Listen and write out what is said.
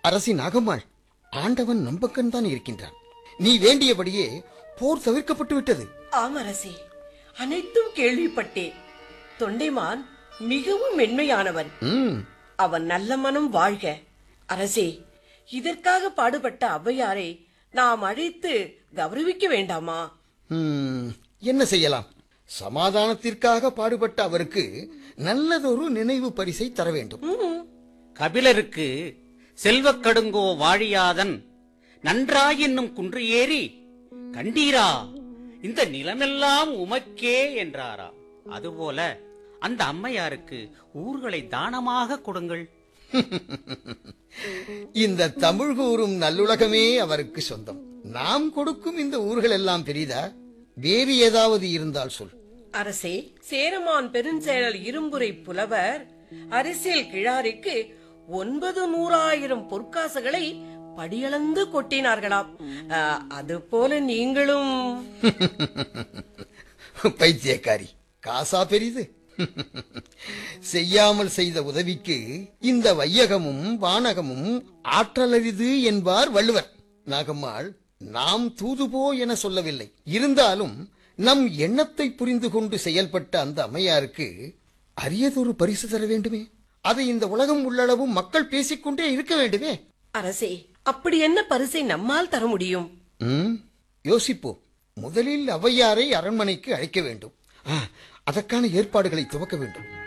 அரசி நாகம்மாள் ஆண்டவன் நம்பக்கன் தான் இருக்கின்றான் நீ வேண்டியபடியே போர் தவிர்க்கப்பட்டு விட்டது ஆம் அரசே அனைத்தும் கேள்விப்பட்டேன் தொண்டைமான் மிகவும் மென்மையானவன் ம் அவன் நல்ல மனம் வாழ்க அரசே இதற்காக பாடுபட்ட ஔவையாரை நாம் அழைத்து கௌரவிக்க வேண்டாமா ம், என்ன செய்யலாம் சமாதானத்திற்காக பாடுபட்ட அவருக்கு நல்லதொரு நினைவு பரிசை தர வேண்டும் கபிலருக்கு செல்வக் கடுங்கோ வாழியாதன் நன்றாயென்னும் குன்று ஏறி கண்டீரா இந்த நிலமெல்லாம் உமக்கே என்றாராம் அதுபோல அந்த அம்மையாருக்கு ஊர்களை தானமாக கொடுங்கள் இந்த தமிழ் கூறும் நல்லுலகமே அவருக்கு சொந்தம் நாம் கொடுக்கும் இந்த ஊர்கள் எல்லாம் பெரிதா வேறு ஏதாவது இருந்தால் சொல் அரசே சேரமான் பெருஞ்செயல் இரும்புரை புலவர் அரசியல் கிழாரிக்கு ஒன்பது நூறாயிரம் பொற்காசுகளை படியளந்து கொட்டினார்களாம் அஹ், அதுபோல நீங்களும் பைத்தியக்காரி காசா பெரிது செய்யாமல் செய்த உதவிக்கு இந்த வையகமும் வானகமும் ஆற்றலரிது என்பார் வள்ளுவர் நாகம்மாள் நாம் தூதுபோ என சொல்லவில்லை இருந்தாலும் நம் எண்ணத்தை புரிந்து கொண்டு செயல்பட்ட அந்த அம்மையாருக்கு அரியதொரு பரிசு தர வேண்டுமே அதை இந்த உலகம் உள்ளளவும் மக்கள் பேசிக்கொண்டே இருக்க வேண்டுமே அரசே அப்படி என்ன பரிசை நம்மால் தர முடியும் ம், யோசிப்போம் முதலில் ஔவையாரை அரண்மனைக்கு அழைக்க வேண்டும் ஆ, அதற்கான ஏற்பாடுகளை துவக்க வேண்டும்